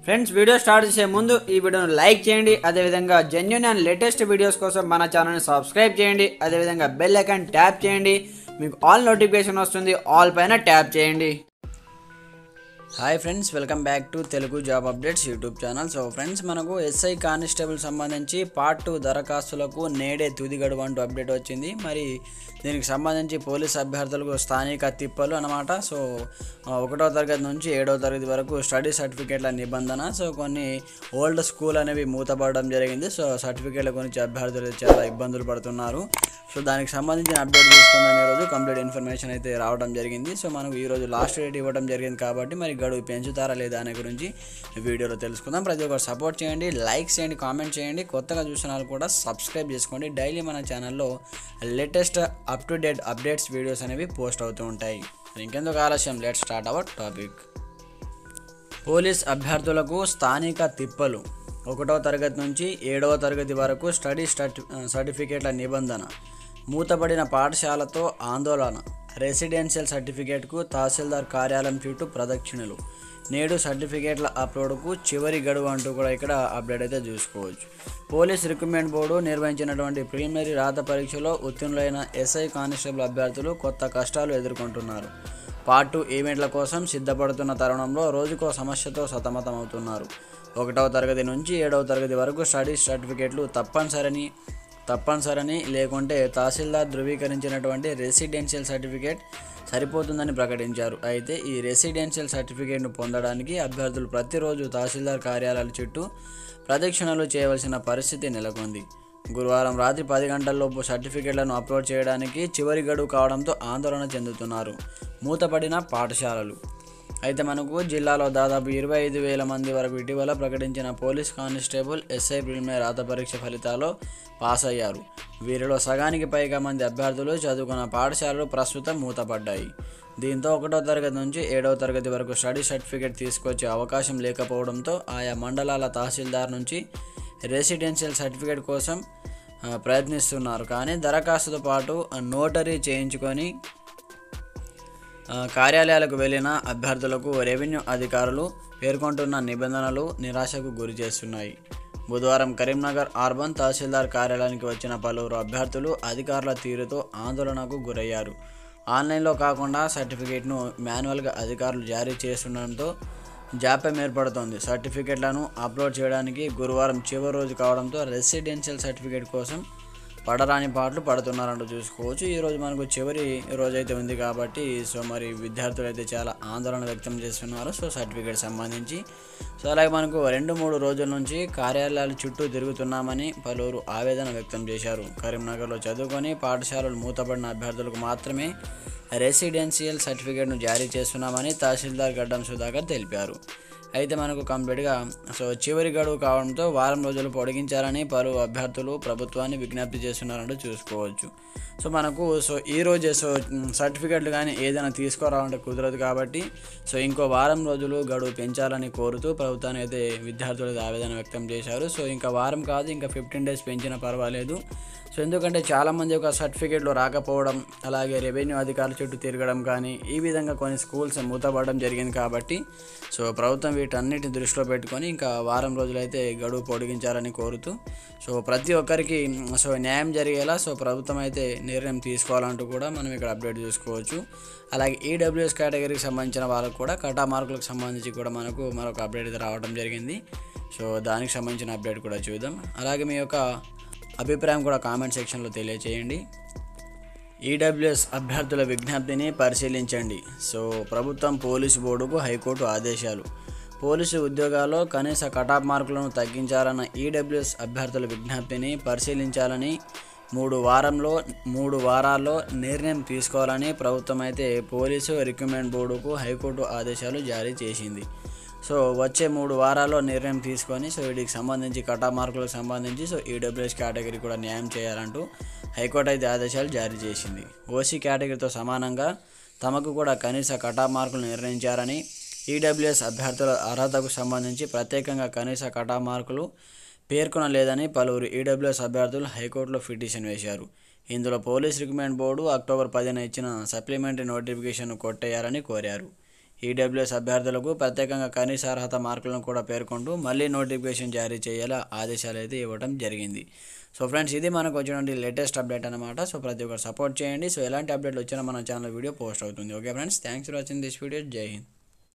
friends video start చేసే ముందు ఈ వీడియోను లైక్ చేయండి అదేవిధంగా జెన్యున్ అండ్ లేటెస్ట్ వీడియోస్ కోసం మన ఛానల్ని సబ్స్క్రైబ్ చేయండి అదేవిధంగా బెల్ ఐకాన్ ట్యాప్ చేయండి మీకు ఆల్ నోటిఫికేషన్ వస్తుంది ఆల్ పైన ట్యాప్ చేయండి hi friends welcome back to Telugu job updates YouTube channel so friends మనకు ఎస్ఐ కానిస్టేబుల్ సంబంధించి పార్ట్ టూ దరఖాస్తులకు నేడే తుది గడువు అంటూ అప్డేట్ వచ్చింది మరి దీనికి సంబంధించి పోలీస్ అభ్యర్థులకు స్థానిక తిప్పలు అనమాట సో ఆ, ఒకటో తరగతి నుంచి ఏడవ తరగతి వరకు స్టడీ సర్టిఫికేట్ల నిబంధన సో కొన్ని ఓల్డ్ స్కూల్ అనేవి మూతపడడం జరిగింది సో సర్టిఫికేట్ల గురించి అభ్యర్థులు చాలా ఇబ్బందులు పడుతున్నారు సో దానికి సంబంధించిన అప్డేట్ తీసుకుందాం ఈరోజు కంప్లీట్ ఇన్ఫర్మేషన్ అయితే రావడం జరిగింది సో మనకు ఈరోజు లాస్ట్ డేట్ ఇవ్వడం జరిగింది కాబట్టి మరి గడువు పెంచుతారా లేదా అనే గురించి ఈ వీడియోలో తెలుసుకుందాం ప్రతి ఒక్కరు సపోర్ట్ చేయండి లైక్ చేయండి కామెంట్ చేయండి కొత్తగా చూసిన వాళ్ళు కూడా సబ్స్క్రైబ్ చేసుకోండి డైలీ మన ఛానల్లో latest up to date updates videos అనేవి పోస్ట్ అవుతూ ఉంటాయి ఇంకెందుకు ఆలస్యం let start our topic police అభ్యర్థులకు స్థానిక తిప్పలు ఒకటవ తరగతి నుంచి ఏడవ తరగతి వరకు స్టడీ సర్టి సర్టిఫికేట్ల నిబంధన మూతపడిన పాఠశాలతో ఆందోళన రెసిడెన్షియల్ సర్టిఫికేట్కు తహసీల్దార్ కార్యాలయం చుట్టూ ప్రదక్షిణలు నేడు సర్టిఫికేట్ల అప్లోడ్కు చివరి గడువు అంటూ కూడా ఇక్కడ అప్డేట్ అయితే చూసుకోవచ్చు పోలీస్ రిక్రూట్మెంట్ బోర్డు నిర్వహించినటువంటి ప్రిలిమినరీ రాత పరీక్షలో ఉత్తీర్ణులైన ఎస్ఐ కానిస్టేబుల్ అభ్యర్థులు కొత్త కష్టాలు ఎదుర్కొంటున్నారు పార్ట్ టూ ఈవెంట్ల కోసం సిద్ధపడుతున్న తరుణంలో రోజుకో సమస్యతో సతమతమవుతున్నారు ఒకటవ తరగతి నుంచి ఏడవ తరగతి వరకు స్టడీ సర్టిఫికేట్లు తప్పనిసరని తప్పనిసరని లేకుంటే తహసీల్దార్ ధృవీకరించినటువంటి రెసిడెన్షియల్ సర్టిఫికేట్ సరిపోతుందని ప్రకటించారు అయితే ఈ రెసిడెన్షియల్ సర్టిఫికేట్ను పొందడానికి అభ్యర్థులు ప్రతిరోజు తహసీల్దార్ కార్యాలయాల చుట్టూ ప్రదక్షిణలు చేయవలసిన పరిస్థితి నెలకొంది గురువారం రాత్రి పది గంటల్లోపు సర్టిఫికేట్లను అప్లోడ్ చేయడానికి చివరి గడువు కావడంతో ఆందోళన చెందుతున్నారు మూతపడిన పాఠశాలలు అయితే మనకు జిల్లాలో దాదాపు ఇరవై ఐదు వేల మంది వరకు ఇటీవల ప్రకటించిన పోలీస్ కానిస్టేబుల్ ఎస్ఐ ప్రిలిమినరీ రాత పరీక్ష ఫలితాల్లో పాస్ అయ్యారు వీరిలో సగానికి పైగా మంది అభ్యర్థులు చదువుకున్న పాఠశాలలు ప్రస్తుతం మూతపడ్డాయి దీంతో ఒకటో తరగతి నుంచి ఏడవ తరగతి వరకు స్టడీ సర్టిఫికేట్ తీసుకొచ్చే అవకాశం లేకపోవడంతో ఆయా మండలాల తహసీల్దార్ నుంచి రెసిడెన్షియల్ సర్టిఫికేట్ కోసం ఆ, ప్రయత్నిస్తున్నారు కానీ దరఖాస్తుతో పాటు నోటరీ చేయించుకొని ఆ, కార్యాలయాలకు వెళ్ళిన అభ్యర్థులకు రెవెన్యూ అధికారులు పేర్కొంటున్న నిబంధనలు నిరాశకు గురి చేస్తున్నాయి బుధవారం కరీంనగర్ అర్బన్ తహసీల్దార్ కార్యాలయానికి వచ్చిన పలువురు అభ్యర్థులు అధికారుల తీరుతో ఆందోళనకు గురయ్యారు ఆన్లైన్లో కాకుండా సర్టిఫికేట్ను మాన్యువల్గా అధికారులు జారీ చేస్తుండడంతో జాప్యం ఏర్పడుతోంది సర్టిఫికేట్లను అప్లోడ్ చేయడానికి గురువారం చివరి రోజు కావడంతో రెసిడెన్షియల్ సర్టిఫికేట్ కోసం పడరాని పాటలు పడుతున్నారంటూ చూసుకోవచ్చు ఈరోజు మనకు చివరి రోజు అయితే ఉంది కాబట్టి సో మరి విద్యార్థులు అయితే చాలా ఆందోళన వ్యక్తం చేస్తున్నారు సో సర్టిఫికేట్ సంబంధించి సో అలాగే మనకు రెండు మూడు రోజుల నుంచి కార్యాలయాల చుట్టూ తిరుగుతున్నామని పలువురు ఆవేదన వ్యక్తం చేశారు కరీంనగర్లో చదువుకొని పాఠశాలలు మూతపడిన అభ్యర్థులకు మాత్రమే రెసిడెన్షియల్ సర్టిఫికేట్ను జారీ చేస్తున్నామని తహసీల్దార్ గడ్డం సుధాకర్ తెలిపారు అయితే మనకు కంప్లీట్గా సో చివరి గడువు కావడంతో వారం రోజులు పొడిగించాలని పలు అభ్యర్థులు ప్రభుత్వాన్ని విజ్ఞప్తి చేస్తున్నారంటూ చూసుకోవచ్చు సో మనకు సో ఈ రోజే సో మ్, సర్టిఫికెట్లు కానీ ఏదైనా తీసుకురావాలంటే కుదరదు కాబట్టి సో ఇంకో వారం రోజులు గడువు పెంచాలని కోరుతూ ప్రభుత్వాన్ని అయితే విద్యార్థులు అయితే ఆవేదన వ్యక్తం చేశారు సో ఇంకా వారం కాదు ఇంకా ఫిఫ్టీన్ డేస్ పెంచినా పర్వాలేదు సో ఎందుకంటే చాలామంది ఒక సర్టిఫికేట్లు రాకపోవడం అలాగే రెవెన్యూ అధికారుల చుట్టూ తిరగడం కానీ ఈ విధంగా కొన్ని స్కూల్స్ మూతపడడం జరిగింది కాబట్టి సో ప్రభుత్వం వీటన్నిటిని దృష్టిలో పెట్టుకొని ఇంకా వారం రోజులైతే గడువు పొడిగించాలని కోరుతూ సో ప్రతి ఒక్కరికి మ్, సో న్యాయం జరిగేలా సో ప్రభుత్వం అయితే నిర్ణయం తీసుకోవాలంటూ కూడా మనం ఇక్కడ అప్డేట్ చూసుకోవచ్చు అలాగే ఈడబ్ల్యూఎస్ కేటగిరీకి సంబంధించిన వాళ్ళకు కూడా కటా మార్కులకు సంబంధించి కూడా మనకు మరొక అప్డేట్ అయితే రావడం జరిగింది సో దానికి సంబంధించిన అప్డేట్ కూడా చూద్దాం అలాగే మీ యొక్క అభిప్రాయం కూడా కామెంట్ సెక్షన్లో తెలియచేయండి ఈడబ్ల్యూఎస్ అభ్యర్థుల విజ్ఞప్తిని పరిశీలించండి సో ప్రభుత్వం పోలీసు బోర్డుకు హైకోర్టు ఆదేశాలు పోలీసు ఉద్యోగాల్లో కనీస కటాఫ్ మార్కులను తగ్గించాలన్న ఈడబ్ల్యూఎస్ అభ్యర్థుల విజ్ఞప్తిని పరిశీలించాలని మూడు వారంలో మూడు వారాల్లో నిర్ణయం తీసుకోవాలని ప్రభుత్వం అయితే పోలీసు రిక్రూట్మెంట్ బోర్డుకు హైకోర్టు ఆదేశాలు జారీ చేసింది సో వచ్చే మూడు వారాల్లో నిర్ణయం తీసుకొని సో వీటికి సంబంధించి కటా మార్కులకు సంబంధించి సో ఈడబ్ల్యూఎస్ కేటగిరీ కూడా న్యాయం చేయాలంటూ హైకోర్టు అయితే ఆదేశాలు జారీ చేసింది ఓసీ కేటగిరీతో సమానంగా తమకు కూడా కనీస కటా మార్కులు నిర్ణయించారని ఈడబ్ల్యూఎస్ అభ్యర్థుల అర్హతకు సంబంధించి ప్రత్యేకంగా కనీస కటా మార్కులు పేర్కొనలేదని పలువురు ఈడబ్ల్యూఎస్ అభ్యర్థులు హైకోర్టులో పిటిషన్ వేశారు ఇందులో పోలీస్ రిక్రూట్మెంట్ బోర్డు అక్టోబర్ పదిన ఇచ్చిన సప్లిమెంటరీ నోటిఫికేషన్ కొట్టేయాలని కోరారు ఈడబ్ల్యూఎస్ అభ్యర్థులకు ప్రత్యేకంగా కనీస అర్హత మార్కులను కూడా పేర్కొంటూ మళ్ళీ నోటిఫికేషన్ జారీ చేయాలా ఆదేశాలు అయితే ఇవ్వడం జరిగింది సో ఫ్రెండ్స్ ఇది మనకు వచ్చినటువంటి లేటెస్ట్ అప్డేట్ అనమాట సో ప్రతి ఒక్కరు సపోర్ట్ చేయండి సో ఎలాంటి అప్డేట్లు వచ్చినా మన ఛానల్ వీడియో పోస్ట్ అవుతుంది okay friends thanks for watching this video Jai Hind